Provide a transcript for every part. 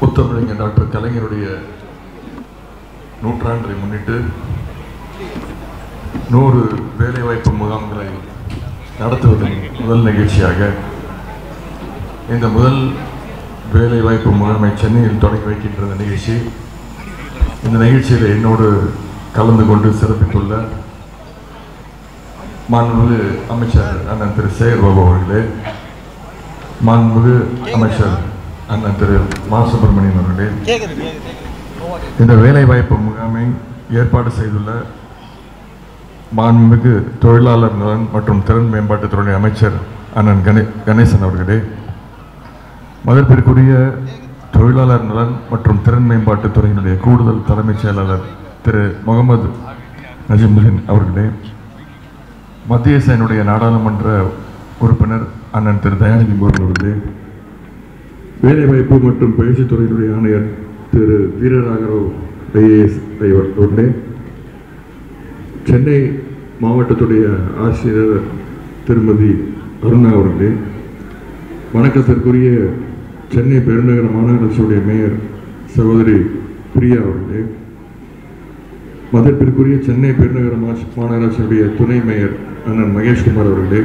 முத்தமிழறிஞர் டாக்டர் கலைஞருடைய நூற்றாண்டை முன்னிட்டு நூறு வேலைவாய்ப்பு முகாம்களை நடத்துவதன் முதல் நிகழ்ச்சியாக இந்த முதல் வேலைவாய்ப்பு முகாமை சென்னையில் தொடங்கி வைக்கின்ற இந்த நிகழ்ச்சி இந்த நிகழ்ச்சியில் என்னோடு கலந்து கொண்டு சிறப்பித்துள்ள மாண்புமிகு அமைச்சர் அண்ணன் திரு சேகர் பாபு அவர்களே மாண்புமிகு அமைச்சர் அண்ணன் திரு மா சுப்பிரமணியன் அவர்களே இந்த வேலைவாய்ப்பு முகாமை ஏற்பாடு செய்துள்ள மாண்புமிகு தொழிலாளர் நலன் மற்றும் திறன் மேம்பாட்டுத்துறை அமைச்சர் அண்ணன் கணே கணேசன் அவர்களே மதிப்பிற்குரிய தொழிலாளர் நலன் மற்றும் திறன் மேம்பாட்டுத் துறையினுடைய கூடுதல் தலைமைச் செயலாளர் திரு முகமது நஜிமுதீன் அவர்களே மத்திய சேனுடைய நாடாளுமன்ற உறுப்பினர் அண்ணன் திரு தயாநிதி முருகன் அவர்களே வேலைவாய்ப்பு மற்றும் பயிற்சித் துறையினுடைய ஆணையர் திரு வீரராகரவ் ஐஏஎஸ் அவர்களே சென்னை மாவட்டத்துடைய ஆசிரியர் திருமதி அருணா அவர்களே வணக்கத்திற்குரிய சென்னை பெருநகர மாநகராட்சியுடைய மேயர் சகோதரி பிரியா அவர்களே மதிப்பிற்குரிய சென்னை பெருநகர மா- மாநகராட்சியுடைய துணை மேயர் அண்ணன் மகேஷ்குமார் அவர்களே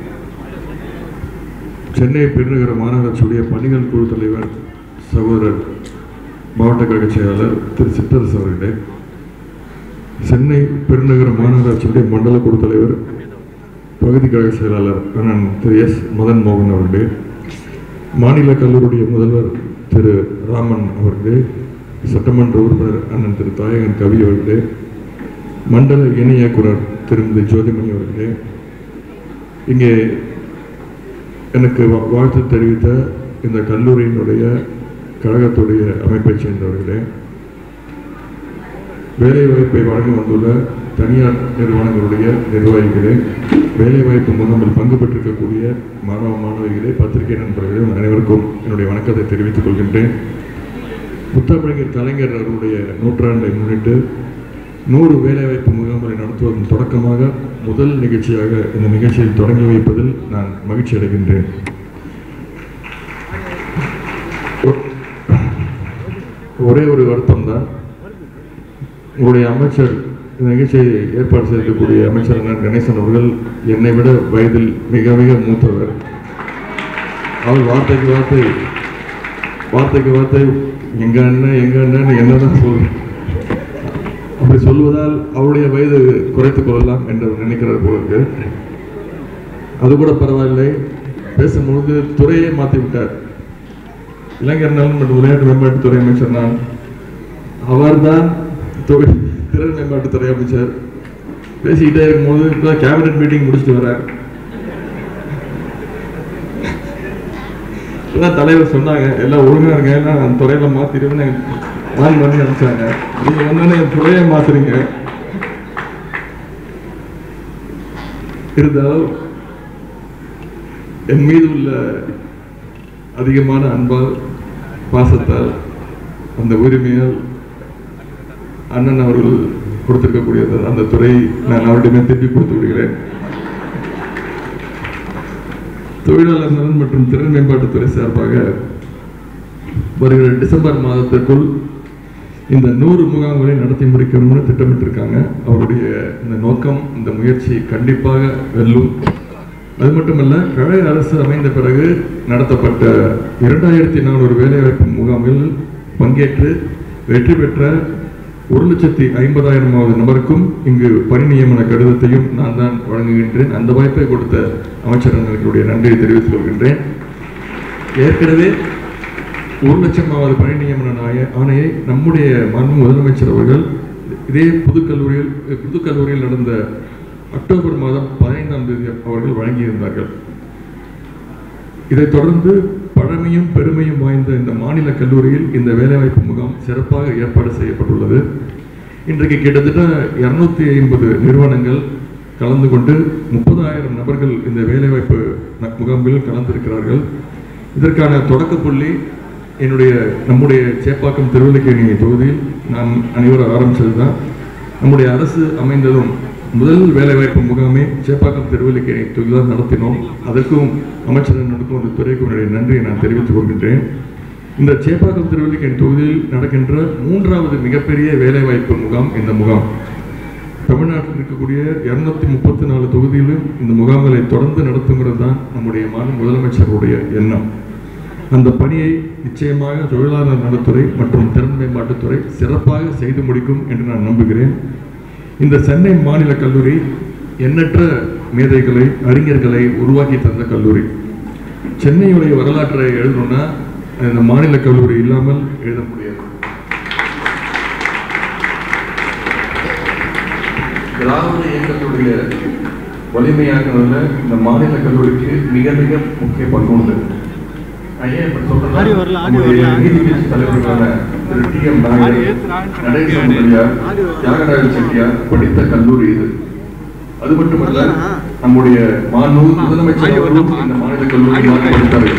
சென்னை பெருநகர மாநகராட்சியுடைய பணிகள் குழு தலைவர் சகோதரர் மாவட்ட கழக செயலாளர் திரு சித்தரசு அவர்களே சென்னை பெருநகர மாநகராட்சியுடைய மண்டல குழு தலைவர் பகுதி கழக செயலாளர் அண்ணன் திரு எஸ் மதன் மோகன் அவர்களே மாநில கல்லூரியுடைய முதல்வர் திரு ராமன் அவர்களே சட்டமன்ற உறுப்பினர் அண்ணன் திரு தாயகன் கவி அவர்களே மண்டல இணை இயக்குனர் திருமதி ஜோதிமணி அவர்களே இங்கே எனக்கு வா- வாழ்த்து தெரிவித்த இந்த கல்லூரியினுடைய கழகத்துடைய அமைப்பைச் சேர்ந்தவர்களே வேலைவாய்ப்பை வழங்க வந்துள்ள தனியார் நிறுவனங்களுடைய நிர்வாகிகளே வேலைவாய்ப்பு முகாமில் பங்கு பெற்றிருக்கக்கூடிய மாணவ மாணவிகளே பத்திரிகை நண்பர்களே உங்கள் அனைவருக்கும் என்னுடைய வணக்கத்தை தெரிவித்துக் கொள்கின்றேன் முத்தமிழர் கலைஞர் அவருடைய நூற்றாண்டை முன்னிட்டு நூறு வேலைவாய்ப்பு முகாம்களை நடத்துவதன் தொடக்கமாக முதல் நிகழ்ச்சியாக இந்த நிகழ்ச்சியை தொடங்கி வைப்பதில் நான் மகிழ்ச்சி அடைகின்றேன் ஒ- ஒரே ஒரு வருத்தம் தான் உங்களுடைய அமைச்சர் இந்த நிகழ்ச்சியை ஏற்பாடு செய்திருக்கக்கூடிய அமைச்சர் அண்ணன் கணேசன் அவர்கள் என்னை விட வயதில் மிக மிக மூத்தவர் அவர் வார்த்தைக்கு வார்த்தை வார்த்தைக்கு வார்த்தை எங்க அண்ணன் எங்க அண்ணன் என்னதான் சொல் அப்படி சொல்வதால் அவருடைய வயது குறைத்துக் கொள்ளலாம் என்று நினைக்கிறார் போல இருக்கு அது கூட பரவாயில்லை பேசும்பொழுது துறையை மாற்றி விட்டார் இளைஞர் நலன் மற்றும் விளையாட்டு மேம்பாட்டுத்துறை அமைச்சர் நான் அவர்தான் தொழில் திறன் மேம்பாட்டுத்துறை அமைச்சர் பேசிக்கிட்டே இருக்கும்போது இப்போ கேபினட் மீட்டிங் முடிச்சுட்டு வர்றார் இப்பதான் தலைவர் சொன்னாங்க எல்லாம் ஒழுங்கா இருங்க எல்லாம் அந்த துறையில மாத்திடுவேன்னு மாறி மாறி அனுப்பிச்சாங்க நீங்க வந்தோடனே என் துறையை மாத்துறீங்க இருந்தாலும் என் மீது உள்ள அதிகமான அன்பால் பாசத்தால் அந்த உரிமையால் அண்ணன் அவர்கள் கொடுத்திருக்கக்கூடிய அந்த- அந்த துறை நான் அவரிடமே திருப்பி கொடுத்து விடுகிறேன் தொழிலாளர் நலன் மற்றும் திறன் மேம்பாட்டுத்துறை சார்பாக வருகிற டிசம்பர் மாதத்திற்குள் இந்த நூறு முகாம்களை நடத்தி முடிக்கணும்னு திட்டமிட்டிருக்காங்க அவருடைய இந்த நோக்கம் இந்த முயற்சி கண்டிப்பாக வெல்லும் அது மட்டுமல்ல கழக அரசு அமைந்த பிறகு நடத்தப்பட்ட இரண்டாயிரத்தி நானூறு வேலைவாய்ப்பு முகாமில் பங்கேற்று வெற்றி பெற்ற ஒரு லட்சத்தி ஐம்பதாயிரமாவது நபருக்கும் இங்கு பணி நியமன கடிதத்தையும் நான் தான் வழங்குகின்றேன் அந்த வாய்ப்பை கொடுத்த அமைச்சர் அண்ணனுடைய நன்றியை தெரிவித்துக் கொள்கின்றேன் ஏற்கனவே ஒரு லட்சமாவது பணி நியமன ஆய- ஆணையை நம்முடைய மாண்பு முதலமைச்சர் அவர்கள் இதே புதுக்கல்லூரியில் புதுக்கல்லூரியில் நடந்த அக்டோபர் மாதம் பதினைந்தாம் தேதி அவர்கள் வழங்கியிருந்தார்கள் இதைத் தொடர்ந்து பழமையும் பெருமையும் வாய்ந்த இந்த மாநில கல்லூரியில் இந்த வேலைவாய்ப்பு முகாம் சிறப்பாக ஏற்பாடு செய்யப்பட்டுள்ளது இன்றைக்கு கிட்டத்தட்ட இருநூத்தி ஐம்பது நிறுவனங்கள் கலந்து கொண்டு முப்பதாயிரம் நபர்கள் இந்த வேலைவாய்ப்பு ந- முகாமில் கலந்திருக்கிறார்கள் இதற்கான தொடக்க புள்ளி என்னுடைய நம்முடைய சேப்பாக்கம் திருவல்லிக்கேணி தொகுதியில் நாம் அனைவரும் ஆரம்பிச்சது தான் நம்முடைய அரசு அமைந்ததும் முதல் வேலைவாய்ப்பு முகாமை சேப்பாக்கம் திருவல்லிக்கேணி தொகுதியில் நடத்தினோம் அதற்கும் அமைச்சர் நடக்கும் அந்த துறைக்கு என்னுடைய நன்றியை நான் தெரிவித்துக் கொள்கின்றேன் இந்த சேப்பாக்கம் திருவல்லிக்கேணி தொகுதியில் நடக்கின்ற மூன்றாவது மிகப்பெரிய வேலைவாய்ப்பு முகாம் இந்த முகாம் தமிழ்நாட்டில் இருக்கக்கூடிய இருநூத்தி முப்பத்தி நாலு தொகுதியிலும் இந்த முகாம்களை தொடர்ந்து நடத்துங்கிறது தான் நம்முடைய மாநில முதலமைச்சருடைய எண்ணம் அந்த பணியை நிச்சயமாக தொழிலாளர் நலத்துறை மற்றும் திறன் மேம்பாட்டுத்துறை சிறப்பாக செய்து முடிக்கும் என்று நான் நம்புகிறேன் இந்த சென்னை மாநில கல்லூரி எண்ணற்ற மேதைகளை அறிஞர்களை உருவாக்கி தந்த கல்லூரி சென்னையுடைய வரலாற்றை எழுதணும்னா இந்த மாநில கல்லூரி இல்லாமல் எழுத முடியாது திராவிட இயக்கத்துடைய வலிமையாக்குறதுல இந்த மாநில கல்லூரிக்கு மிக மிக முக்கிய பங்கு உண்டு நான் ஏன் இப்படி சொல்றேன்னா, ஆடியோ வரல, ஆடியோ நம்முடைய வரல. நீதிபதி தலைவர்களான திரு டி எம் நாயர் நடேசன் முதலியார் தியாகராஜ செட்டியார் படித்த கல்லூரி இது அது மட்டுமல்ல நம்முடைய மாண்பு முதலமைச்சர் அவர்களும் இந்த மாநில கல்லூரியில் தான் படித்தார்கள்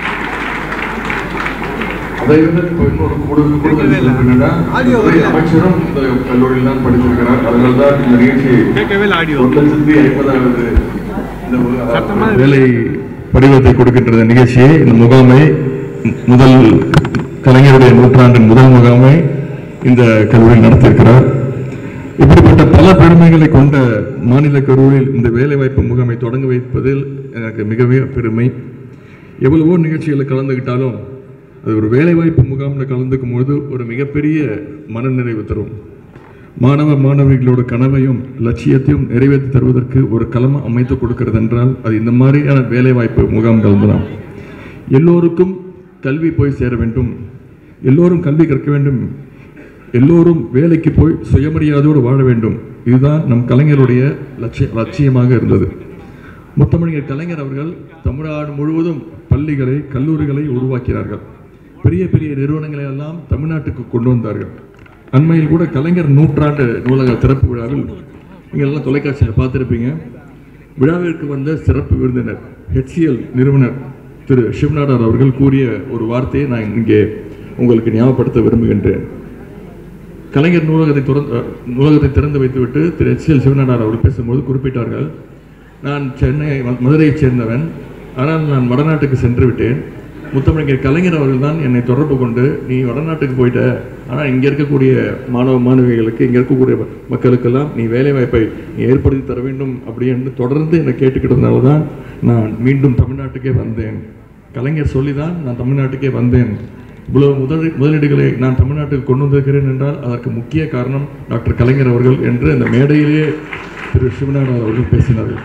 அதை விட இப்போ இன்னொரு கூடுதல் கூடுதல் சிறப்பு என்னன்னா துறை அமைச்சரும் இந்த கல்லூரியில் தான் படித்திருக்கிறார் அதனால தான் இந்த நிகழ்ச்சி கேட்கவே இல்லை ஆடியோ ஒரு லட்சத்தி ஐம்பதாவது இந்த மு- சத்தமா வேலை படிவத்தை கொடுக்கின்ற நிகழ்ச்சியை இந்த முகாமை முதல் கலைஞருடைய நூற்றாண்டின் முதல் முகாமை இந்த கல்லூரியில் நடத்தியிருக்கிறார் இப்படிப்பட்ட பல பெருமைகளை கொண்ட மாநில கல்லூரியில் இந்த வேலைவாய்ப்பு முகாமை தொடங்க வைப்பதில் எனக்கு மிக மிக பெருமை எவ்வளவோ நிகழ்ச்சிகளில் கலந்துக்கிட்டாலும் அது ஒரு வேலைவாய்ப்பு முகாமில் கலந்துக்கும் பொழுது ஒரு மிகப்பெரிய மனநிறைவு தரும் மாணவ மாணவிகளோட கனவையும் லட்சியத்தையும் நிறைவேற்றி தருவதற்கு ஒரு களம் அமைத்து கொடுக்கிறது என்றால் அது இந்த மாதிரியான வேலைவாய்ப்பு முகாம்கள் தான் எல்லோருக்கும் கல்வி போய் சேர வேண்டும் எல்லோரும் கல்வி கற்க வேண்டும் எல்லோரும் வேலைக்கு போய் சுயமரியாதையோடு வாழ வேண்டும் இதுதான் நம் கலைஞருடைய லட்சிய லட்சியமாக இருந்தது முத்தமிழர் கலைஞர் அவர்கள் தமிழ்நாடு முழுவதும் பள்ளிகளை கல்லூரிகளை உருவாக்கினார்கள் பெரிய பெரிய நிறுவனங்களை எல்லாம் தமிழ்நாட்டுக்கு கொண்டு வந்தார்கள் அண்மையில் கூட கலைஞர் நூற்றாண்டு நூலக திறப்பு விழாவில் நீங்கள் எல்லாம் தொலைக்காட்சியில் பார்த்துருப்பீங்க விழாவிற்கு வந்த சிறப்பு விருந்தினர் ஹெச்சிஎல் நிறுவனர் திரு சிவநாடார் அவர்கள் கூறிய ஒரு வார்த்தையை நான் இங்கே உங்களுக்கு ஞாபகப்படுத்த விரும்புகின்றேன் கலைஞர் நூலகத்தை திறந்து நூலகத்தை திறந்து வைத்துவிட்டு திரு எச் எல் சிவநாடார் அவர்கள் பேசும்போது குறிப்பிட்டார்கள் நான் சென்னை ம- மதுரையைச் சேர்ந்தவன் ஆனால் நான் வடநாட்டுக்கு சென்று விட்டேன் முத்தமிழர் கலைஞர் அவர்கள் தான் என்னை தொடர்பு கொண்டு நீ வடநாட்டுக்கு போயிட்ட ஆனால் இங்கே இருக்கக்கூடிய மாணவ மாணவிகளுக்கு இங்கே இருக்கக்கூடிய மக்களுக்கெல்லாம் நீ வேலைவாய்ப்பை நீ ஏற்படுத்தி தர வேண்டும் அப்படின்னு தொடர்ந்து என்னை கேட்டுக்கிட்டதுனால தான் நான் மீண்டும் தமிழ்நாட்டுக்கே வந்தேன் கலைஞர் சொல்லி தான் நான் தமிழ்நாட்டுக்கே வந்தேன் இவ்வளவு முதல் முதலீடுகளை நான் தமிழ்நாட்டுக்கு கொண்டு வந்திருக்கிறேன் என்றால் அதற்கு முக்கிய காரணம் டாக்டர் கலைஞர் அவர்கள் என்று அந்த மேடையிலேயே திரு சிவநாதன் அவர்கள் பேசினார்கள்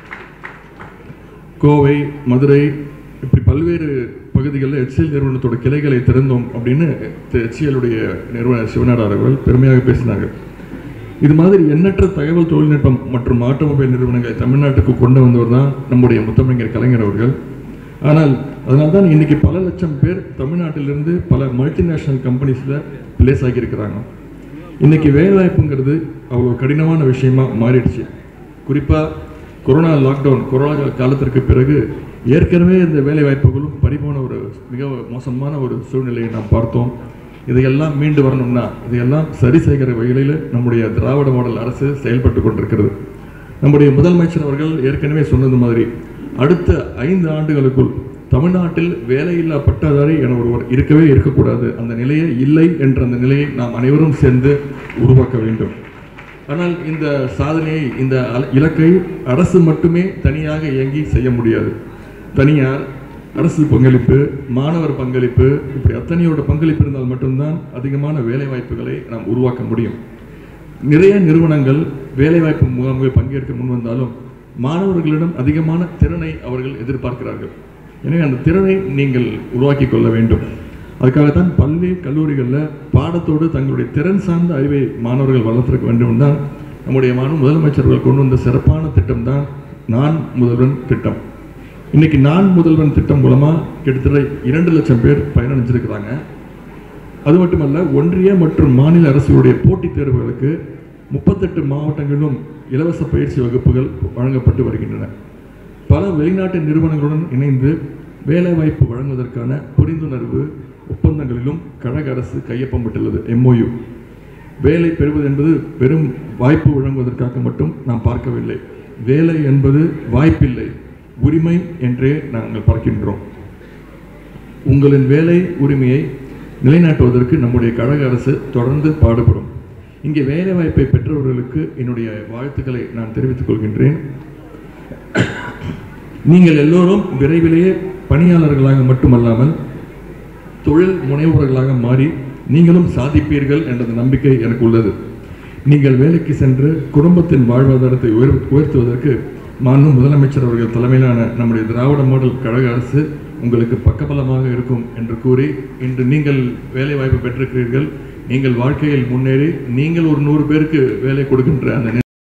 கோவை மதுரை இப்படி பல்வேறு பகுதிகளில் HCL நிறுவனத்தோட கிளைகளை திறந்தோம் அப்படின்னு ஹெச்எல்லுடைய நிறுவனர் சிவநாடார் அவர்கள் பெருமையாக பேசினார்கள் இது மாதிரி எண்ணற்ற தகவல் தொழில்நுட்பம் மற்றும் ஆட்டோமொபைல் நிறுவனங்களை தமிழ்நாட்டுக்கு கொண்டு வந்தவர் தான் நம்முடைய முத்தமிழர் கலைஞர் அவர்கள் ஆனால் அதனால தான் இன்னைக்கு பல லட்சம் பேர் தமிழ்நாட்டிலிருந்து பல மல்டிநேஷனல் கம்பெனிஸில் பிளேஸ் ஆகியிருக்கிறாங்க இன்னைக்கு வேலைவாய்ப்புங்கிறது அவ்வளோ கடினமான விஷயமா மாறிடுச்சு குறிப்பாக கொரோனா லாக்டவுன் கொரோனா காலத்திற்கு பிறகு ஏற்கனவே இந்த வேலைவாய்ப்புகளும் பறிபோன ஒரு மிக மோசமான ஒரு சூழ்நிலையை நாம் பார்த்தோம் இதையெல்லாம் மீண்டு வரணும்னா இதையெல்லாம் சரி செய்கிற வகையில் நம்முடைய திராவிட மாடல் அரசு செயல்பட்டு கொண்டிருக்கிறது நம்முடைய முதலமைச்சர் அவர்கள் ஏற்கனவே சொன்னது மாதிரி அடுத்த ஐந்து ஆண்டுகளுக்குள் தமிழ்நாட்டில் வேலையில்லா பட்டதாரி என ஒருவர் இருக்கவே இருக்கக்கூடாது அந்த நிலையே இல்லை என்ற அந்த நிலையை நாம் அனைவரும் சேர்ந்து உருவாக்க வேண்டும் ஆனால் இந்த சாதனையை இந்த அல- இலக்கை அரசு மட்டுமே தனியாக இயங்கி செய்ய முடியாது தனியார் அரசு பங்களிப்பு மாணவர் பங்களிப்பு இப்படி அத்தனையோட பங்களிப்பு இருந்தால் மட்டும்தான் அதிகமான வேலை வாய்ப்புகளை நாம் உருவாக்க முடியும் நிறைய நிறுவனங்கள் வேலைவாய்ப்பு முகாம்களில் பங்கேற்க முன் வந்தாலும் மாணவர்களிடம் அதிகமான திறனை அவர்கள் எதிர்பார்க்கிறார்கள் எனவே அந்த திறனை நீங்கள் உருவாக்கி கொள்ள வேண்டும் அதுக்காகத்தான் பள்ளி கல்லூரிகளில் பாடத்தோடு தங்களுடைய திறன் சார்ந்த அறிவை மாணவர்கள் வளர்த்திருக்க வேண்டும் தான் நம்முடைய மாணவ முதலமைச்சர்கள் கொண்டு வந்த சிறப்பான திட்டம் தான் நான் முதல்வன் திட்டம் இன்னைக்கு நான் முதல்வன் திட்டம் மூலமாக கிட்டத்தட்ட இரண்டு லட்சம் பேர் பயனடைஞ்சிருக்கிறாங்க அது மட்டுமல்ல ஒன்றிய மற்றும் மாநில அரசுடைய போட்டித் தேர்வுகளுக்கு முப்பத்தெட்டு மாவட்டங்களிலும் இலவச பயிற்சி வகுப்புகள் வழங்கப்பட்டு வருகின்றன பல வெளிநாட்டு நிறுவனங்களுடன் இணைந்து வேலைவாய்ப்பு வழங்குவதற்கான புரிந்துணர்வு ஒப்பந்தங்களிலும் கழக அரசு கையொப்பமிட்டுள்ளது எம்ஓயு வேலை பெறுவது என்பது வெறும் வாய்ப்பு வழங்குவதற்காக மட்டும் நாம் பார்க்கவில்லை வேலை என்பது வாய்ப்பில்லை உரிமை என்றே நாங்கள் பார்க்கின்றோம் உங்களின் வேலை உரிமையை நிலைநாட்டுவதற்கு நம்முடைய கழக அரசு தொடர்ந்து பாடுபடும் இங்கே வேலை வாய்ப்பை பெற்றவர்களுக்கு என்னுடைய வாழ்த்துக்களை நான் தெரிவித்துக் கொள்கின்றேன் நீங்கள் எல்லோரும் விரைவிலேயே பணியாளர்களாக மட்டுமல்லாமல் தொழில் முனைவோர்களாக மாறி நீங்களும் சாதிப்பீர்கள் என்ற நம்பிக்கை எனக்கு உள்ளது நீங்கள் வேலைக்கு சென்று குடும்பத்தின் வாழ்வாதாரத்தை உயர் உயர்த்துவதற்கு மாண்பு முதலமைச்சர் அவர்கள் தலைமையிலான நம்முடைய திராவிட மாடல் கழக அரசு உங்களுக்கு பக்கபலமாக இருக்கும் என்று கூறி இன்று நீங்கள் வேலை வாய்ப்பு பெற்றிருக்கிறீர்கள் நீங்கள் வாழ்க்கையில் முன்னேறி நீங்கள் ஒரு நூறு பேருக்கு வேலை கொடுக்கின்ற அந்த